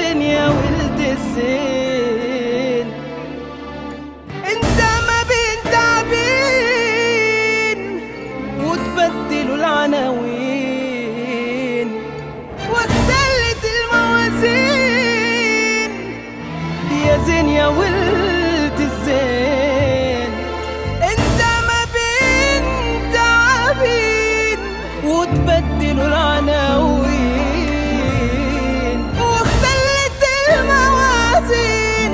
زين يا ولد الزين انت ما بين تعبين وتبدلوا العناوين واختلت الموازين يا زين يا ولد الزين انت ما بين تعبين وتبدلوا العناوين واختلت الموازين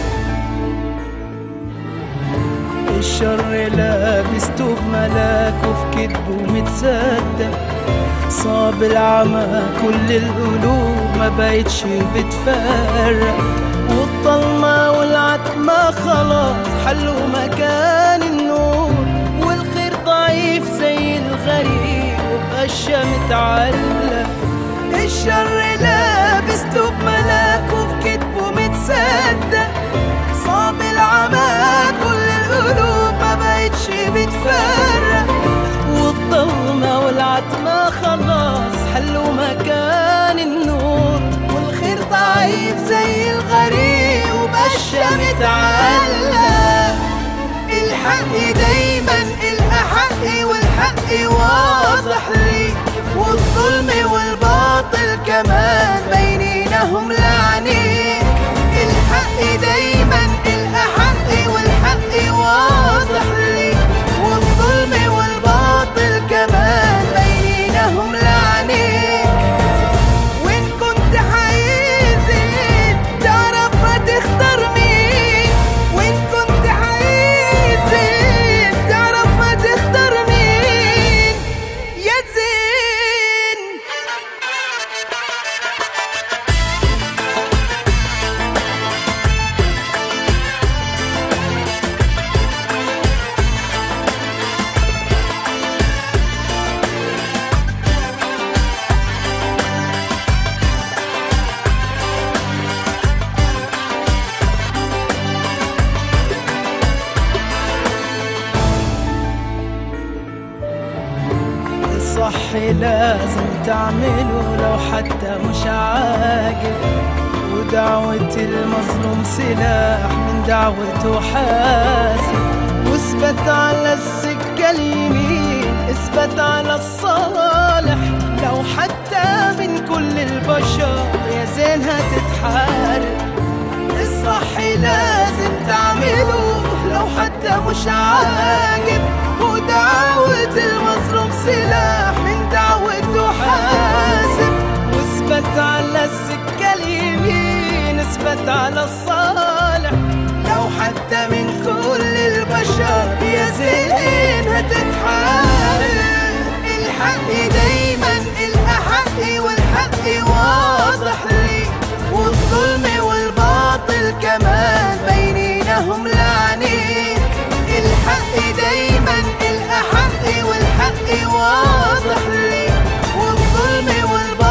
الشر لابس توب ملاك وفي كدبه متصدق صاب العمى كل القلوب ما بقتش بتفرق والضلمة والعتمة خلاص حلوا مكان النور والخير ضعيف زي الغريب وبقشة متعلق الشر لابس توب ملاك وفي كتبه متصدق صاب العمى كل القلوب ما بقتش بتفرق والضلمة والعتمة خلاص حلوا مكان النور والخير ضعيف زي الغريب وبقشة متعلق الحق دايما الأحق والحق واضح لي والظلم والباطل كمان بينينهم لعنيك الحق دايما الأحق والحق واضح لي والظلم والباطل كمان بينينهم لعنيك وإن كنت حيزين تعرف هتختار مين وإن كنت حيزين تعرف هتختار مين يا زين الصح لازم تعمله لو حتى مش عاجب ودعوة المظلوم سلاح من دعوته حاسب واثبت على السكة اليمين اثبت على الصالح لو حتى من كل البشر يا زين هتتحارب الصح لازم تعمله لو حتى مش عاجب ودعوة المظلوم سلاح من دعوته حاسب واثبت على السكة اليمين اثبت على الصالح لو حتى من كل البشر يا زين هتتحارب الحق دايما الأحق والحق واضح لي والظلم والباطل كمان بينينهم لعنيك الحق دايما الأحق والحق واضح لي والظلم والباطل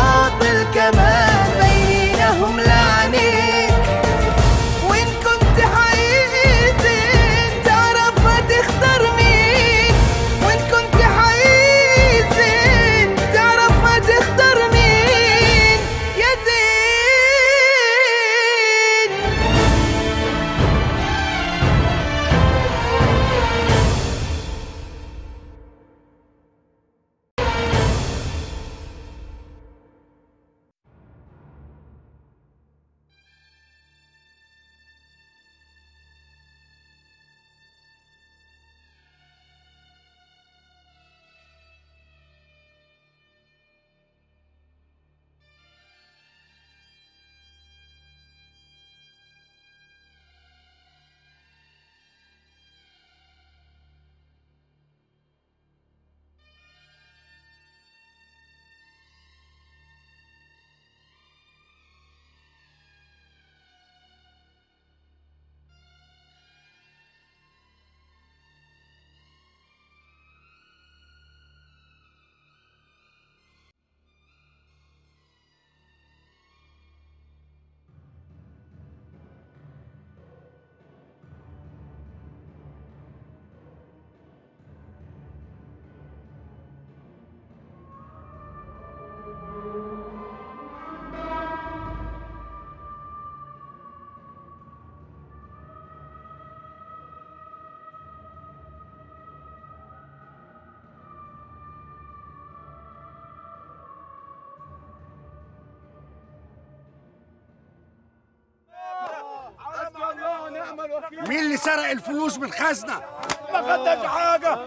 مين اللي سرق الفلوس من الخزنه ما خدناش حاجة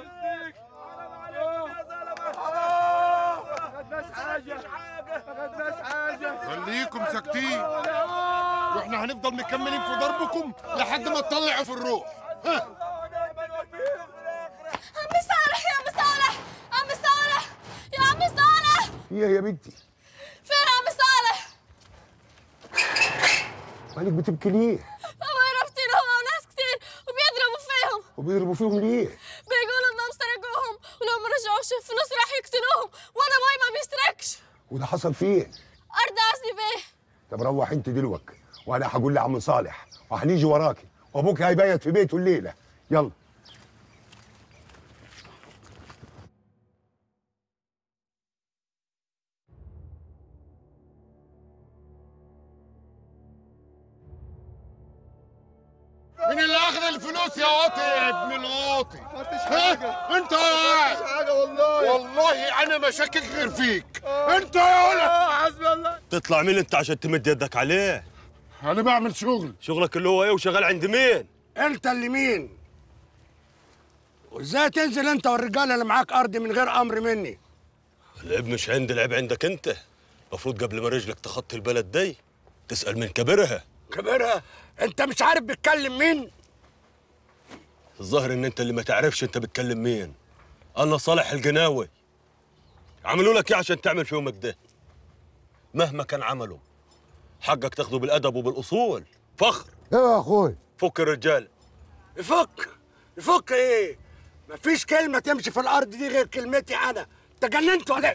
خليكم ساكتين واحنا هنفضل مكملين في ضربكم لحد ما تطلعوا في الروح ها عم صالح يا عم صالح عم صالح يا عم صالح ايه يا بنتي فين عم صالح مالك بتبكي ليه بابا عرفتي له هو ناس كتير وبيضربوا فيهم وبيضربوا فيهم ليه بيقولوا انهم سرقوهم ولو ما رجعوش الفلوس راح يقتلوهم وانا ابوي ما بيسرقش وده حصل فين ارض عزلي بيه طب روح انت دلوقتي وانا هقول لعم صالح وهنيجي وراكي وابوك هيبيت في بيته الليله يلا مين اللي اخذ الفلوس يا واطي يا ابن الواطي ها انت يا حاجة والله والله انا ما شاكك غير فيك انت يا ولا حسبي الله تطلع مين انت عشان تمد يدك عليه انا بعمل شغل شغلك اللي هو ايه وشغال عند مين انت اللي مين وازاي تنزل انت والرجاله اللي معاك ارض من غير امر مني العيب مش عندي العيب عندك انت المفروض قبل ما رجلك تخطي البلد دي تسأل من كبرها كبرها انت مش عارف بتكلم مين الظاهر ان انت اللي ما تعرفش انت بتكلم مين انا صالح القناوي عملوا لك ايه عشان تعمل فيهم كده مهما كان عمله حقك تاخده بالادب وبالاصول فخر يا اخوي فك الرجال يفك يفك ايه مفيش كلمه تمشي في الارض دي غير كلمتي انا تجننت ولا إيه؟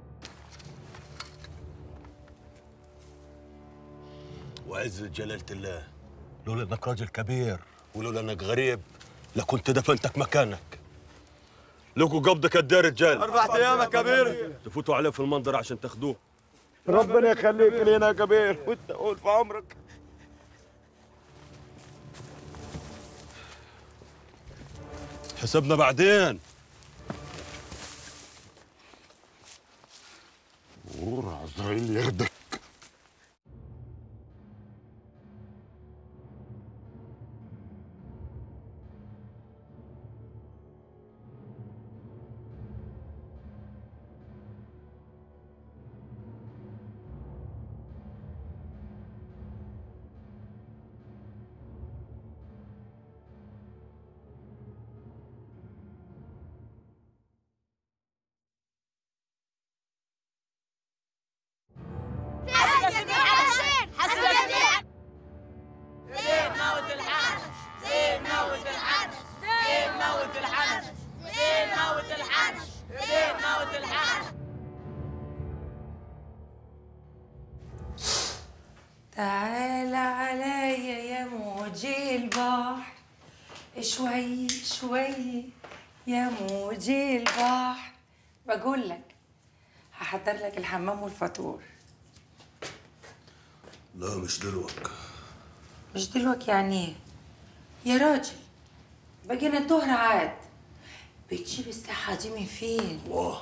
وعزة جلالة الله لولا انك راجل كبير ولولا انك غريب لكنت دفنتك مكانك لكوا قبضك قد ايه يا رجال أربع أيام يا كبير تفوتوا عليه في المنظر عشان تاخدوه ربنا يخليك لينا يا كبير وانت قول في عمرك حسبنا بعدين ورا عزرائيل ياخدك حسبتني على زين حسبتني زين موت الحنش زين موت الحنش زين موت الحنش زين موت الحنش زين موت الحنش تعال عليا يا موجي البحر شوي شوي يا موجي البحر بقول لك هحضر لك الحمام والفطور لا مش دلوقتي مش دلوقتي يعني ايه يا راجل بقينا الظهر عاد بتجيب الساحة دي من فين؟ واه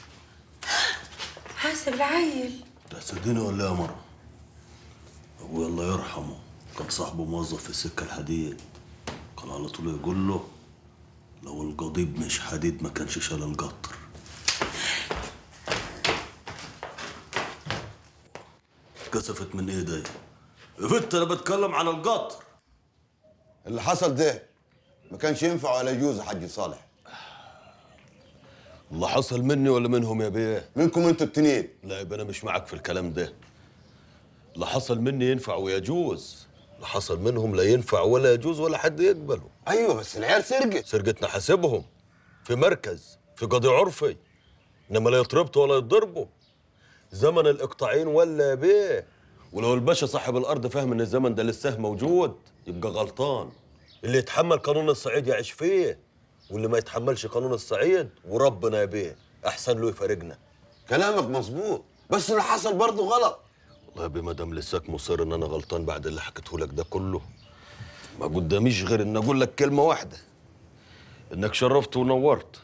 حاسب العيل تحسديني ولا يا مرة ابوي الله يرحمه كان صاحبه موظف في السكة الحديد كان على طول يقول له لو القضيب مش حديد ما كانش شال القطر كسفت من ايدي فت انا بتكلم عن القطر اللي حصل ده ما كانش ينفع ولا يجوز يا حاج صالح اللي حصل مني ولا منهم يا بيه منكم انتوا التنين لا يبقى انا مش معاك في الكلام ده اللي حصل مني ينفع ويجوز اللي حصل منهم لا ينفع ولا يجوز ولا حد يقبله ايوه بس العيال سرقت سرقتنا حاسبهم في مركز في قضي عرفي انما لا يطربطوا ولا يتضربوا زمن الاقطاعين ولا بيه ولو الباشا صاحب الارض فاهم ان الزمن ده لسه موجود يبقى غلطان اللي يتحمل قانون الصعيد يعيش فيه واللي ما يتحملش قانون الصعيد وربنا يا بيه احسن له يفارقنا كلامك مظبوط بس اللي حصل برضه غلط والله يا بيه ما دام لساك مصر ان انا غلطان بعد اللي حكيته لك ده كله ما قداميش غير ان اقول لك كلمه واحده انك شرفت ونورت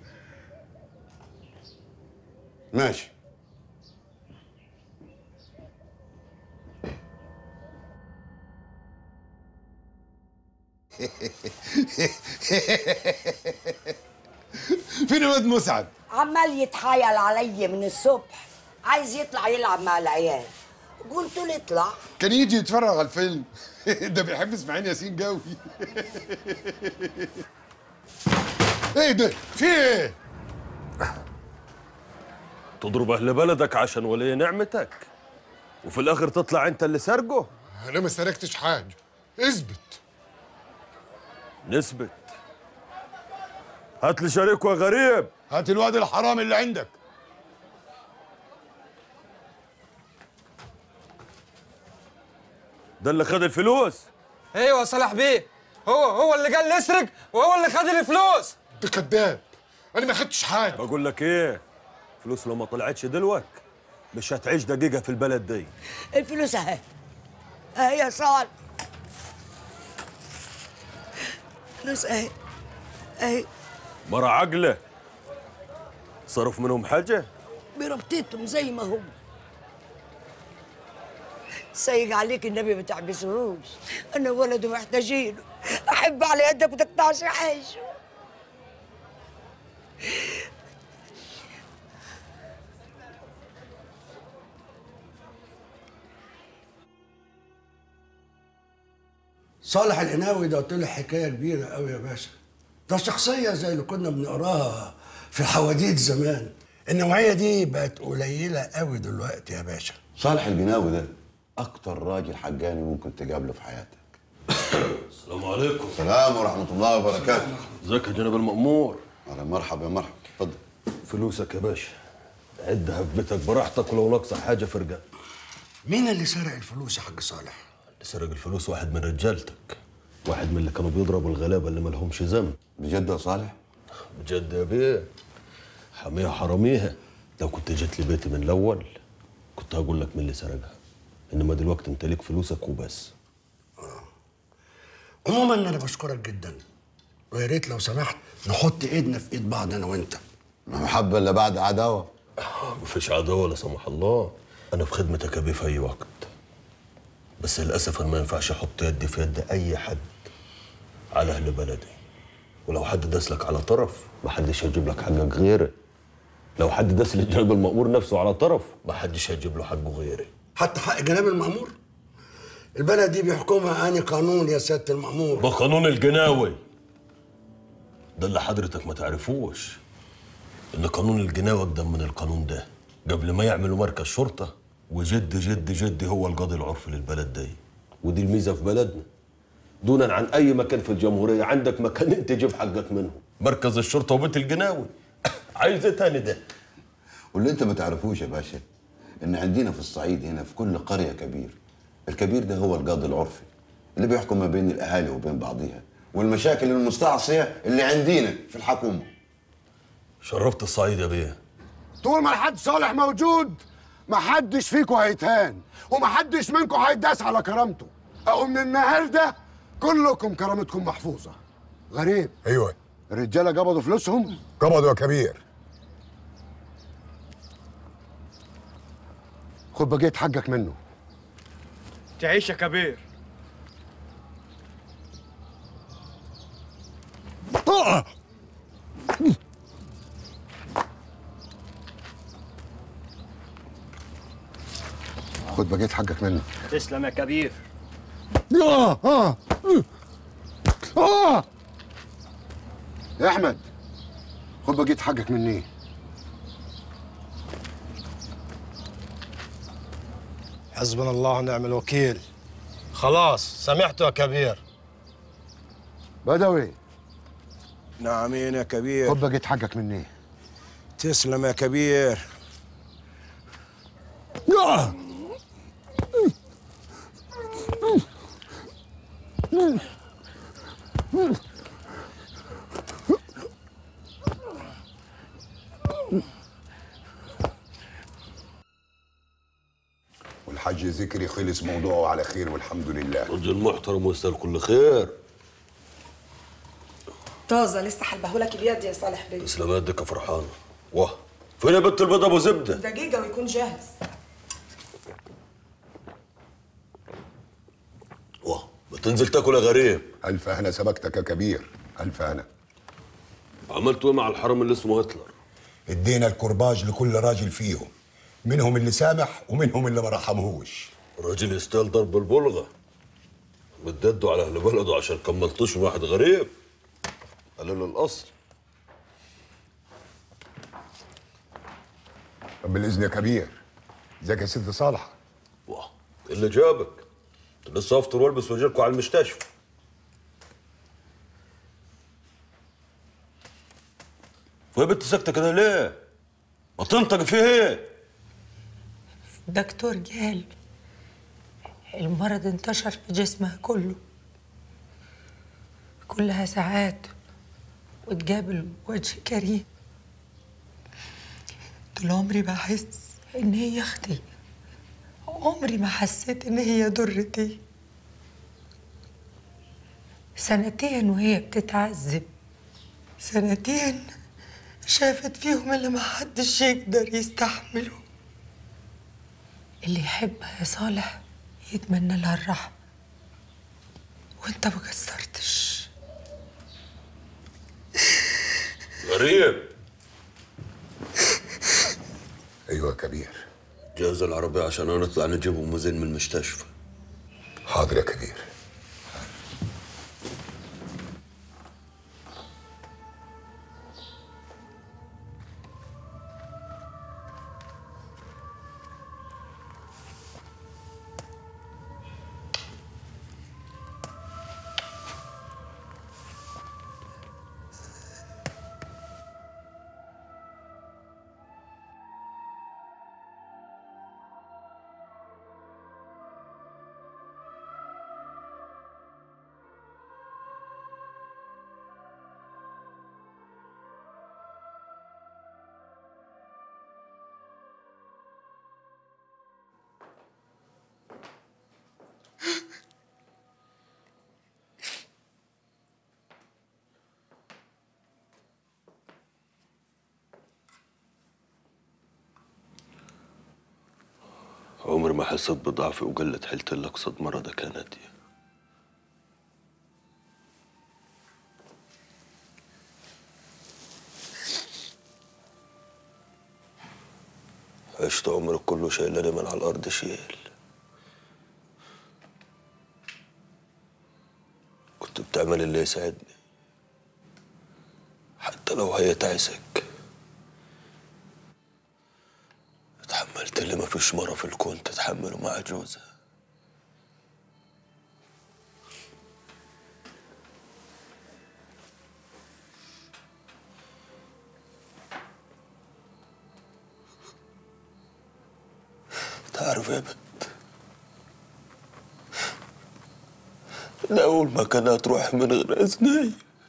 ماشي فين الواد مسعد عمال يتحايل علي من الصبح عايز يطلع يلعب مع العيال قلت له اطلع كان يجي يتفرج على الفيلم ده بيحب اسماعيل ياسين قوي ايه ده في ايه تضرب اهل بلدك عشان ولي نعمتك وفي الاخر تطلع انت اللي سرقه انا ما سرقتش حاجه اثبت نثبت هات لي شريك وغريب هات الواد الحرام اللي عندك ده اللي خد الفلوس ايوه صلاح بيه هو هو اللي قال نسرق وهو اللي خد الفلوس انت كذاب انا ما خدتش حاجه بقول لك ايه فلوس لو ما طلعتش دلوك مش هتعيش دقيقة في البلد دي الفلوس اهي اهي يا صالح فلوس اهي اهي مرة عقلة صرف منهم حاجة بربطتهم زي ما هم سيج عليك النبي ما تحبسهوش انا ولده محتاجينه احب على يدك ما تقطعش عيشه صالح القناوي ده طلع حكايه كبيره قوي يا باشا ده شخصيه زي اللي كنا بنقراها في الحواديت زمان النوعيه دي بقت قليله قوي دلوقتي يا باشا صالح الجناوي ده اكتر راجل حقاني ممكن تقابله في حياتك السلام عليكم السلام ورحمه الله وبركاته ازيك يا جناب المأمور على مرحبا يا مرحبا اتفضل فلوسك يا باشا عدها في بيتك براحتك ولو ناقصة حاجة فرقة مين اللي سرق الفلوس يا حاج صالح اللي سرق الفلوس واحد من رجالتك واحد من اللي كانوا بيضربوا الغلابة اللي مالهمش ذنب بجد يا صالح بجد يا بيه حميها حراميها لو كنت جيت لي بيتي من الاول كنت هقول لك مين اللي سرقها انما دلوقتي انت ليك فلوسك وبس عموما انا بشكرك جدا ويا ريت لو سمحت نحط ايدنا في ايد بعض انا وانت ما محبه الا بعد عداوه مفيش عداوه لا سمح الله انا في خدمتك يا بيه في اي وقت بس للاسف انا ما ينفعش احط يدي في يد اي حد على اهل بلدي ولو حد داس لك على طرف ما حدش هيجيب لك حقك غيري لو حد داس للجناب المأمور نفسه على طرف ما حدش هيجيب له حقه غيري حتى حق جناب المأمور البلد دي بيحكمها اني قانون يا سياده المأمور بقانون الجناوي ده اللي حضرتك ما تعرفوش ان قانون الجناوي اقدم من القانون ده قبل ما يعملوا مركز شرطه وجد جد جدي هو القاضي العرفي للبلد دي ودي الميزه في بلدنا دونا عن اي مكان في الجمهوريه عندك مكانين تجيب حقك منهم مركز الشرطه وبيت الجناوي عايز ايه تاني ده واللي انت ما تعرفوش يا باشا ان عندنا في الصعيد هنا في كل قريه كبير الكبير ده هو القاضي العرفي اللي بيحكم ما بين الاهالي وبين بعضيها والمشاكل المستعصيه اللي عندنا في الحكومه شرفت الصعيد يا بيه طول ما الحاج صالح موجود ما حدش فيكم هيتهان وما حدش منكم هيداس على كرامته او من النهارده كلكم كرامتكم محفوظه غريب ايوه الرجاله قبضوا فلوسهم قبضوا يا كبير خد بقيه حقك منه تعيش يا كبير خد بقيه حقك منه تسلم يا كبير اه اه اه يا احمد خد بقيه حقك مني حسبنا الله ونعم الوكيل خلاص سمعت يا كبير بدوي نعمين يا كبير خد بقيه حقك مني تسلم يا كبير والحاج ذكري خلص موضوعه على خير والحمد لله رجل محترم ويستاهل كل خير طازه لسه حلبهولك اليد يا صالح بيه تسلم يدك يا فرحانه واه فين يا بنت البيضه ابو زبده دقيقه ويكون جاهز واه بنت تنزل تاكل يا غريب الف هنا سبكتك يا كبير الف هنا عملتوا ايه مع الحرام اللي اسمه هتلر ادينا الكرباج لكل راجل فيهم منهم اللي سامح ومنهم اللي ما رحمهوش الراجل يستاهل ضرب البلغه بتددوا على اهل بلده عشان كملتوش واحد غريب قالوا الاصل طب بالاذن يا كبير ازيك يا ست صالحه واه إيه اللي جابك كنت لسه افطر والبس واجيلكوا على المستشفى ويا بنت ساكته كده ليه؟ ما تنطق فيه ايه؟ الدكتور قال المرض انتشر في جسمها كله كلها ساعات وتقابل وجه كريم طول عمري بحس ان هي اختي عمري ما حسيت ان هي ضرتي سنتين وهي بتتعذب سنتين شافت فيهم اللي ما حدش يقدر يستحمله اللي يحبها يا صالح يتمنى لها الرحمة وانت ما قصرتش غريب ايوه يا كبير جهز العربية عشان نطلع نجيب ام زين من المستشفى حاضر يا كبير عمري ما حسيت بضعفي وقلة حيلتي إلا قصد مرضك يا نادية عشت عمري كله شايلاني من على الأرض شيل كنت بتعمل اللي يساعدني حتى لو هي تعسك اتحملت اللي ما فيش مرة في الكون تتحمله مع جوزها تعرف يا بنت ده أول ما كانت تروح من غير إذني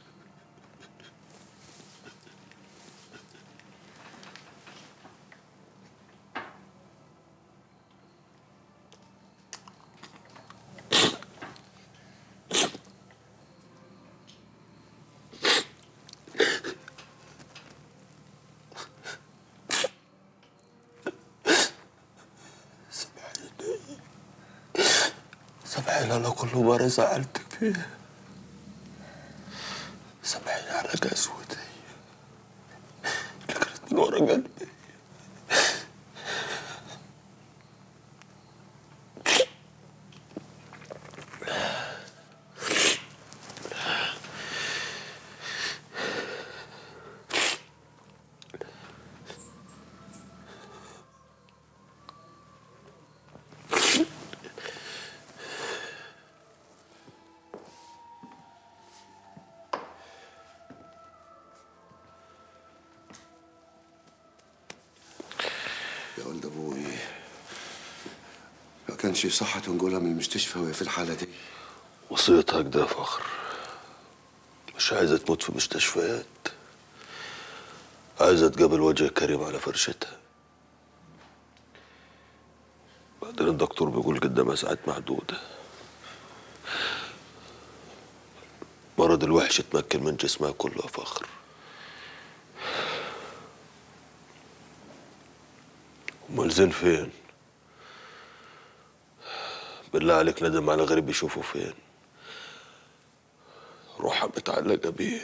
سامحيني على كل مرة زعلتك فيها سامحيني على قسوتي اللي كانت من ورا قلبي يا ولد ابوي ما كانش صحة نقولها من المستشفى وهي في الحالة دي وصيتها كده يا فخر مش عايزة تموت في مستشفيات عايزة تقابل وجه كريم على فرشتها بعدين الدكتور بيقول قدامها ساعات محدودة مرض الوحش اتمكن من جسمها كله يا فخر امال زين فين بالله عليك ندم على غريب يشوفه فين روحها متعلقة بيه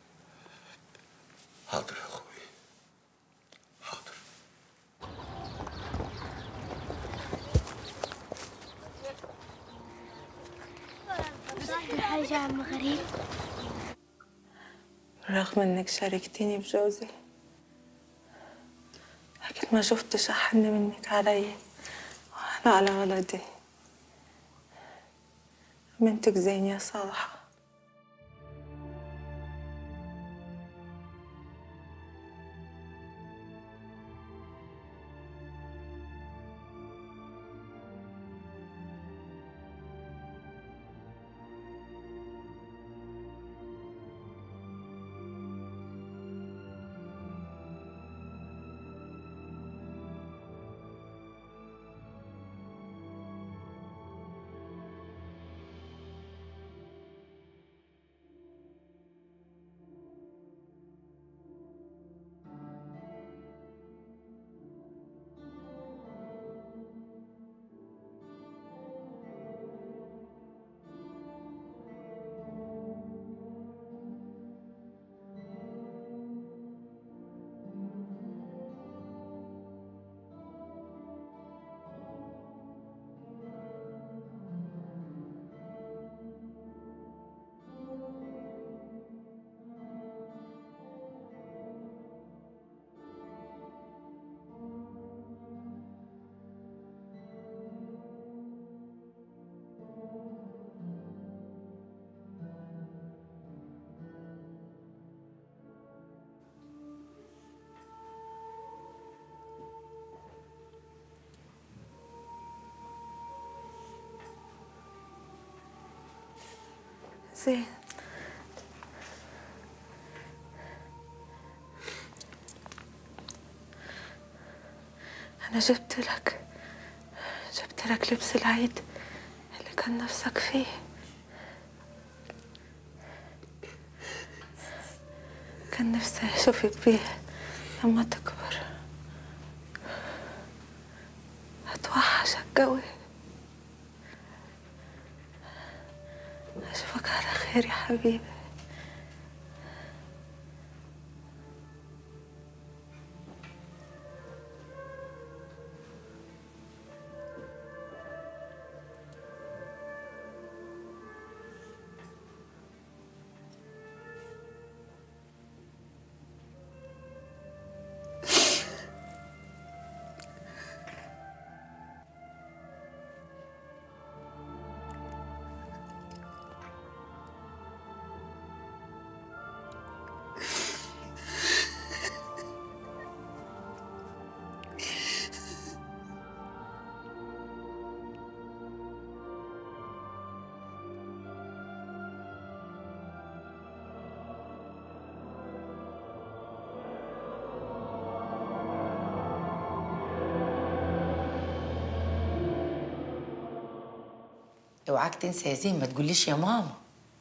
حاضر يا أخوي حاجة عم غريب رغم انك شاركتني بجوزي لكن ما شفتش احن منك علي ولا على ولدي بنتك زين يا صالحه زين أنا جبت لك جبت لك لبس العيد اللي كان نفسك فيه كان نفسي أشوفك بيه لما تكبر هتوحشك قوي أشوفك على خير يا حبيبي اوعاك تنسى يا زين ما تقوليش يا ماما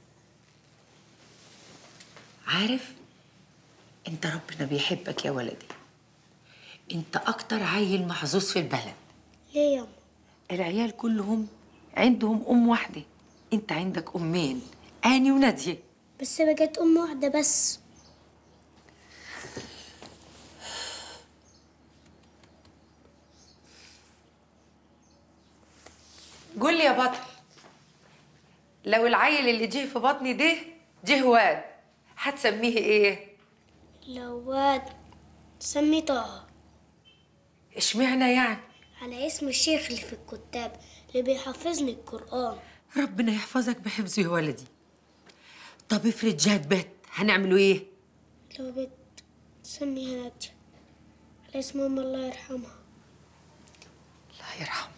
عارف انت ربنا بيحبك يا ولدي انت اكتر عيل محظوظ في البلد ليه يا العيال كلهم عندهم ام واحده انت عندك امين اني وناديه بس بقت أم واحدة بس قول لي يا بطل لو العيل اللي جه في بطني ده جه واد هتسميه ايه لو واد سميه طه اشمعنى يعني على اسم الشيخ اللي في الكتاب اللي بيحفظني القرآن ربنا يحفظك بحفظه يا ولدي طب افرض جات بيت هنعمله ايه لو بنت سميها نادية على اسم أم الله يرحمها الله يرحمها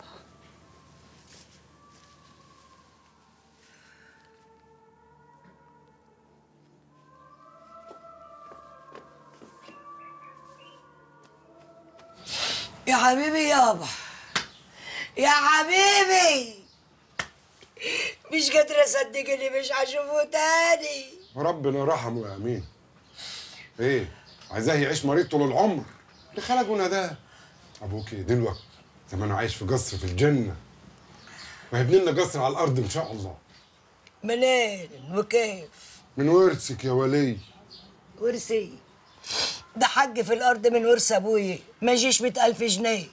يا حبيبي يابا يا حبيبي مش قادرة أصدق إني مش هشوفه تاني ربنا رحمه يا امين ايه عايزاه يعيش مريض طول العمر اللي خلقنا ده ابوكي دلوقتي زمانه عايش في قصر في الجنه وهيبني لنا قصر على الارض ان شاء الله منين وكيف من ورثك يا ولي ورثي ده حج في الارض من ورث ابويا ما يجيش مئة ألف جنيه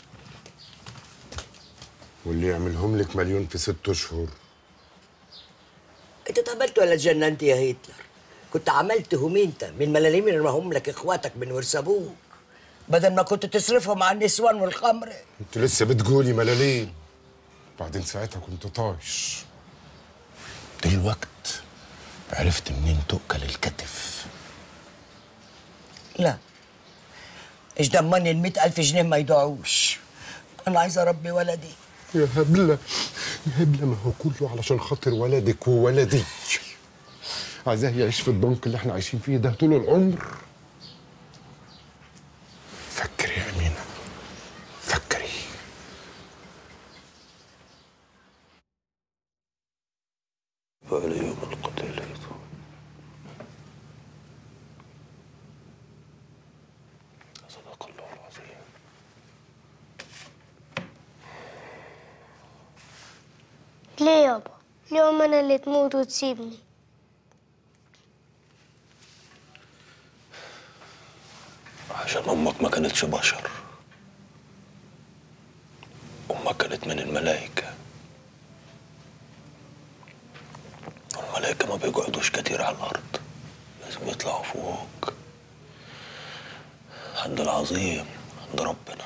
واللي يعملهم لك مليون في ست اشهر انت اتقبلت ولا اتجننت يا هتلر كنت عملت همينتا من الملاليم اللي رماهم لك اخواتك من ورث ابوك بدل ما كنت تصرفهم على النسوان والخمر انت لسه بتقولي ملاليم بعدين ساعتها كنت طايش دلوقت عرفت منين تؤكل الكتف لا ايش ضمني ال 100000 جنيه ما يضيعوش انا عايزه اربي ولدي يا هبلة يا هبلة ما هو كله علشان خاطر ولدك وولدي عايزاه يعيش في الضنك اللي احنا عايشين فيه ده طول العمر فكري يا أمينة فكري فعلي يوم القتل صدق الله العظيم ليه يابا اليوم انا اللي تموت وتسيبني عشان أمك ما كانتش بشر أمك كانت من الملائكة والملائكة ما بيقعدوش كتير على الأرض لازم يطلعوا فوق عند العظيم عند ربنا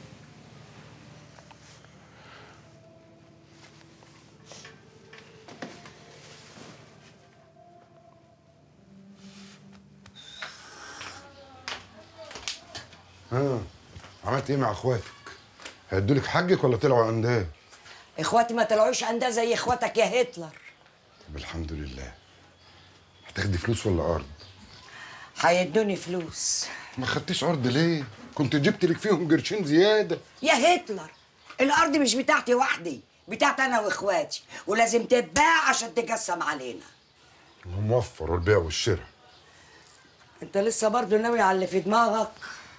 ها عملت ايه مع اخواتك؟ هيدولك حقك ولا طلعوا عندها؟ اخواتي ما طلعوش عندها زي اخواتك يا هتلر طب الحمد لله هتاخدي فلوس ولا ارض؟ هيدوني فلوس ما خدتيش ارض ليه؟ كنت جبت لك فيهم قرشين زياده يا هتلر الارض مش بتاعتي وحدي بتاعتي انا واخواتي ولازم تتباع عشان تقسم علينا موفر البيع والشراء انت لسه برضه ناوي على اللي في دماغك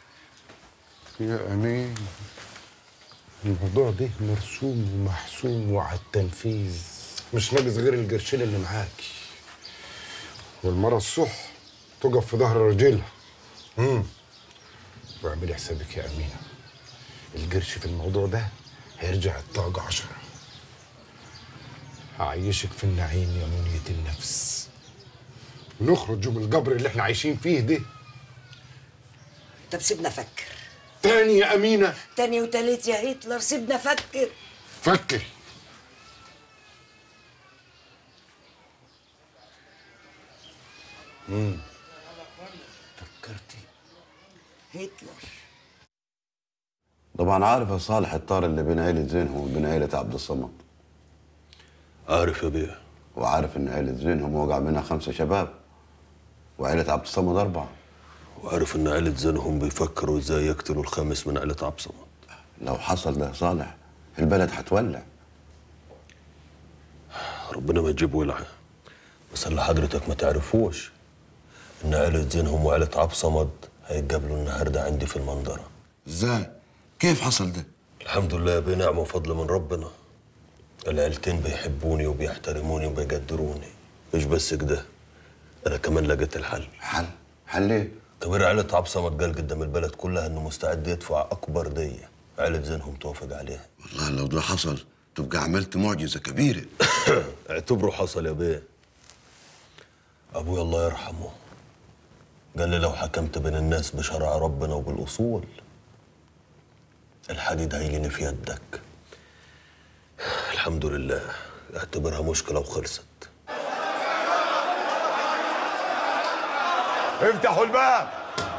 يا امين الموضوع ده مرسوم ومحسوم وعلى التنفيذ مش ناقص غير القرشين اللي معاكي والمرة الصح تقف في ظهر راجلها امم واعملي حسابك يا امينه القرش في الموضوع ده هيرجع الطاقة عشرة هعيشك في النعيم يا منية النفس ونخرج من القبر اللي احنا عايشين فيه ده طب سيبنا فكر تاني يا امينه تاني وتالت يا هتلر سيبنا فكر فكر امم فكرتي هتلر طبعا عارف يا صالح الطار اللي بين عيلة زينهم وبين عيلة عبد الصمد عارف يا بيه وعارف ان عيلة زينهم وقع منها خمسة شباب وعيلة عبد الصمد أربعة وعارف ان عيلة زينهم بيفكروا ازاي يقتلوا الخامس من عيلة عبصمة لو حصل ده يا صالح البلد هتولع ربنا ما يجيب ولعة بس اللي حضرتك ما تعرفوش ان عيلة زينهم وعيلة عبصمد هيتقابلوا النهارده عندي في المنظرة ازاي؟ كيف حصل ده؟ الحمد لله بنعمة وفضل من ربنا العيلتين بيحبوني وبيحترموني وبيقدروني مش بس كده انا كمان لقيت الحل حل حل ايه؟ كبير عيلة عبصمت قال قدام البلد كلها انه مستعد يدفع اكبر دية عيلة زينهم توافق عليها والله لو ده حصل تبقى عملت معجزة كبيرة اعتبره حصل يا بيه ابويا الله يرحمه قال لي لو حكمت بين الناس بشرع ربنا وبالاصول الحديد هيليني في يدك الحمد لله اعتبرها مشكله وخلصت افتحوا الباب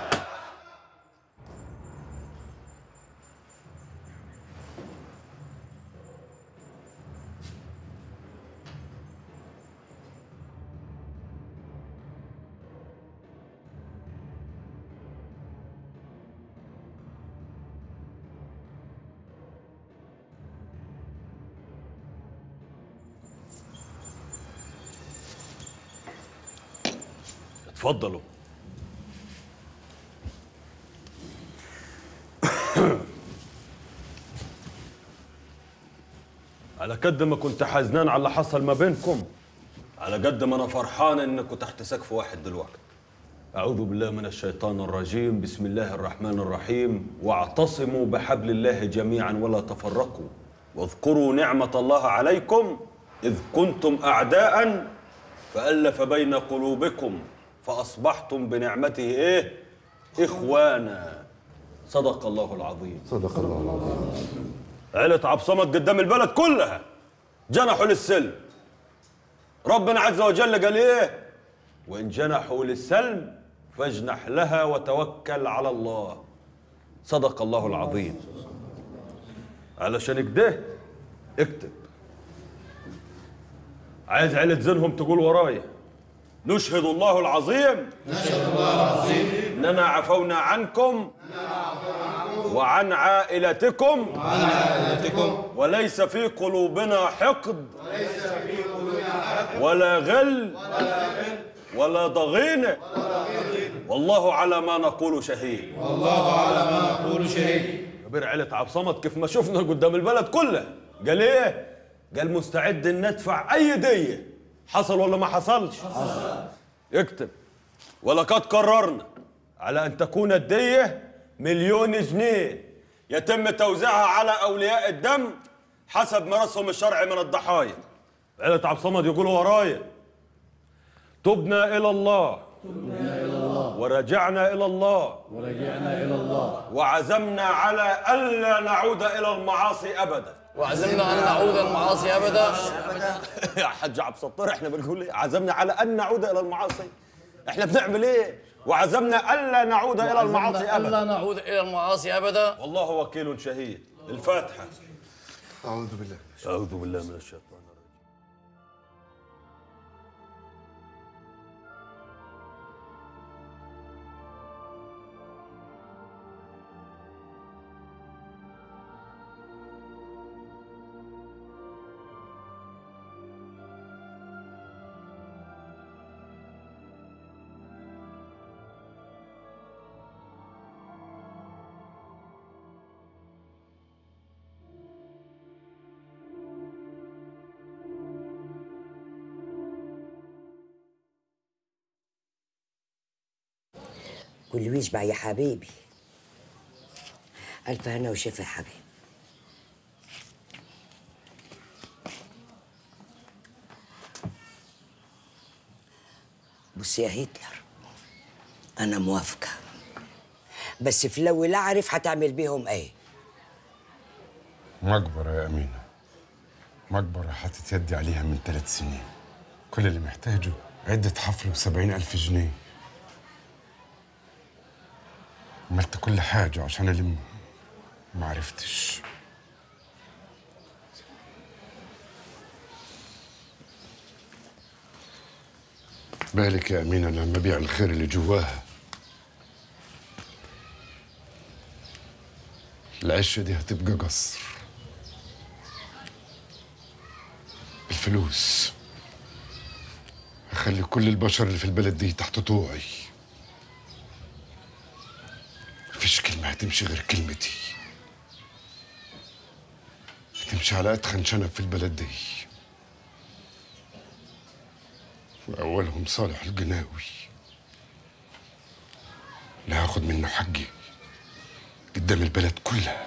اتفضلوا على قد ما كنت حزنان على اللي حصل ما بينكم على قد ما انا فرحان انكم تحت سقف واحد دلوقتي أعوذ بالله من الشيطان الرجيم بسم الله الرحمن الرحيم واعتصموا بحبل الله جميعا ولا تفرقوا واذكروا نعمة الله عليكم إذ كنتم أعداء فألف بين قلوبكم فأصبحتم بنعمته إيه؟ إخوانا صدق الله العظيم صدق الله العظيم عيلة عبصمت قدام البلد كلها جنحوا للسلم ربنا عز وجل قال ايه وان جنحوا للسلم فاجنح لها وتوكل على الله صدق الله العظيم علشان كده اكتب عايز عيلة زينهم تقول ورايا نشهد الله العظيم نشهد الله العظيم اننا عفونا عنكم وعن عائلتكم وعن عائلتكم وليس في قلوبنا حقد وليس في قلوبنا حقد ولا غل ولا غل ولا ضغينة والله على ما نقول شهيد والله على ما نقول شهيد كبير عيلة عبد صمد كيف ما شفنا قدام البلد كلها قال ايه؟ قال مستعد ان ندفع اي دية حصل ولا ما حصلش؟ حصل اكتب ولقد قررنا على ان تكون الدية مليون جنيه يتم توزيعها على اولياء الدم حسب مرسهم الشرعي من الضحايا عيلة عبد صمد يقولوا ورايا تبنا الى الله تبنا إلى الله ورجعنا الى الله ورجعنا إلى الله وعزمنا على الا نعود الى المعاصي ابدا وعزمنا أن نعود المعاصي أبدا يا حاج عبد الستار احنا بنقول ايه عزمنا على ان نعود الى المعاصي احنا بنعمل ايه وعزمنا الا نعود الى المعاصي وعزمنا ألا ابدا نعود إلى المعاصي أبدا والله وكيل شهيد الفاتحه اعوذ بالله اعوذ بالله من الشيطان كل ويشبع يا حبيبي ألف هنا وشفا يا حبيبي بص يا هتلر أنا موافقة بس في الأول أعرف هتعمل بيهم إيه مقبرة يا أمينة مقبرة حاطط يدي عليها من ثلاث سنين كل اللي محتاجه عدة حفر بسبعين ألف جنيه عملت كل حاجة عشان ألم ما عرفتش بالك يا أمينة لما أبيع الخير اللي جواها العشة دي هتبقى قصر الفلوس هخلي كل البشر اللي في البلد دي تحت طوعي مفيش كلمة هتمشي غير كلمتي هتمشي على أتخن شنب في البلد دي وأولهم صالح الجناوي اللي هاخد منه حقي قدام البلد كلها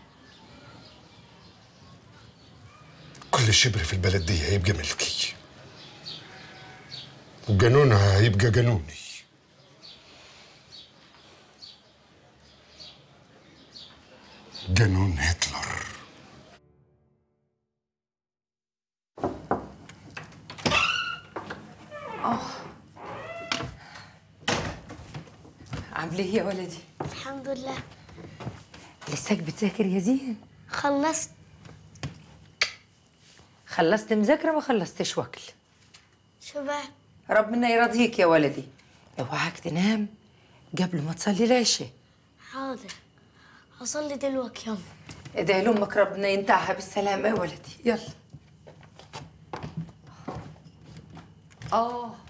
كل شبر في البلد دي هيبقى ملكي وقانونها هيبقى قانوني قانون هتلر اه عامله ايه يا ولدي الحمد لله لساك بتذاكر يا زين خلصت خلصت مذاكره ما خلصتش وكل شو بقى ربنا يرضيك يا ولدي اوعاك تنام قبل ما تصلي العشاء حاضر هصلي دلوقتي يلا ادعي لامك ربنا ينتعها بالسلامه يا ولدي يلا اه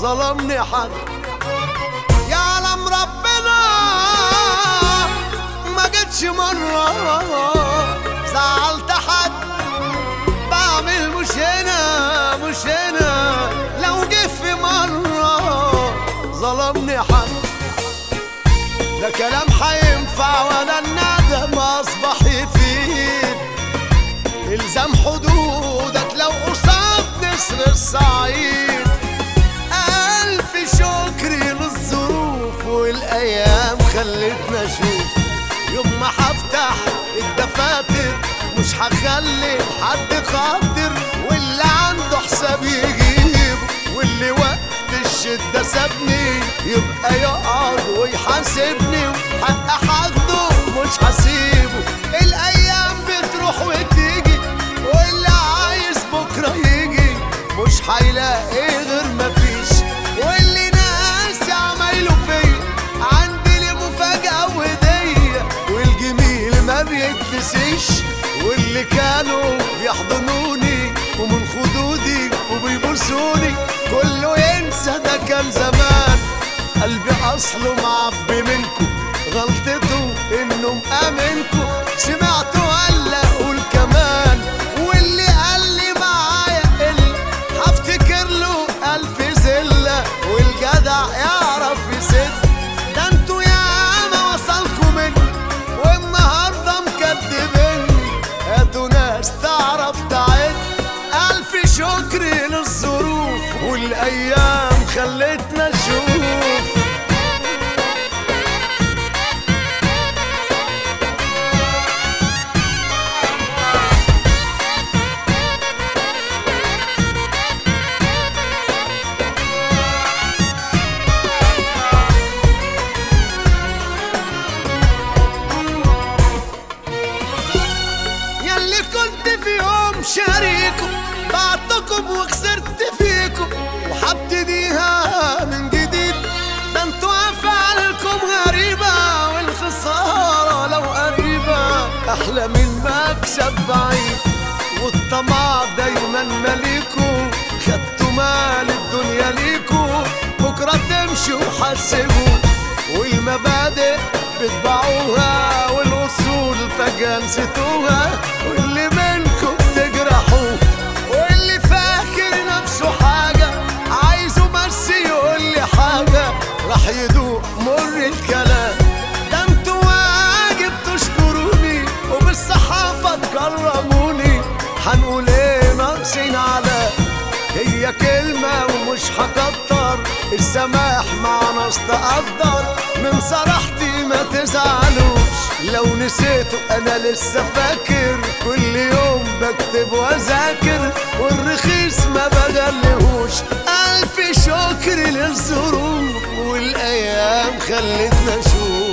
ظلمني حد يعلم ربنا ما جتش مرة زعلت حد بعمل مش هنا مش هنا لو جه في مرة ظلمني حد ده كلام هينفع ولا الندم اصبح يفيد الزام حدودك لو قصاد نسر الصعيد الف شكر للظروف والايام خلتنا اشوف يوم ما هفتح الدفاتر مش هخلي حد خاطر واللي عنده حساب يجيب واللي وقت الشدة سابني يبقى يقعد ويحاسبني وحق حقه مش هسيبه الايام بتروح وتيجي واللي عايز بكره يجي مش هيلاقي غير مفيش واللي ناس عمايله فيا عندي ليه مفاجأة وهدية والجميل ما بيتنسيش واللي كانوا بيحضنوني ومن خدودي وبيبوسوني كله ينسى ده كان زمان قلبي اصله معبي منكم غلطته انه مأمنكم سمعته ولا اقول كمان واللي قال لي معايا قل هفتكر له الف زله والجدع يعرف يسد ده انتوا ياما وصلكوا مني والنهارده مكدبني هاتوا ناس تعرف تعد الف شكر للظروف والايام خلتنا نشوف ياللي كنت في يوم شريكم بعتكم وخسرت فيكم وحبتديها من جديد ده انتوا افعالكم غريبة والخسارة لو قريبة احلى من مكسب بعيد والطمع دايما ماليكوا خدتوا مال الدنيا ليكوا بكرة تمشوا وحسبوا والمبادئ بتباعوها والاصول فجأة نسيتوها واللي منكم تجرحوه واللي فاكر نفسه حاجة عايزه بس يقول لي حاجة راح يدوق مر الكلام ده انتوا واجب تشكروني وبالصحافة تكرموني هنقول ايه ناقصين على هي كلمة ومش هكتر السماح مع ناس تقدر من صراحتي ما تزعلوش لو نسيتوا انا لسه فاكر كل يوم بكتب واذاكر والرخيص ما بغلهوش الف شكر للظروف والايام خلتنا نشوف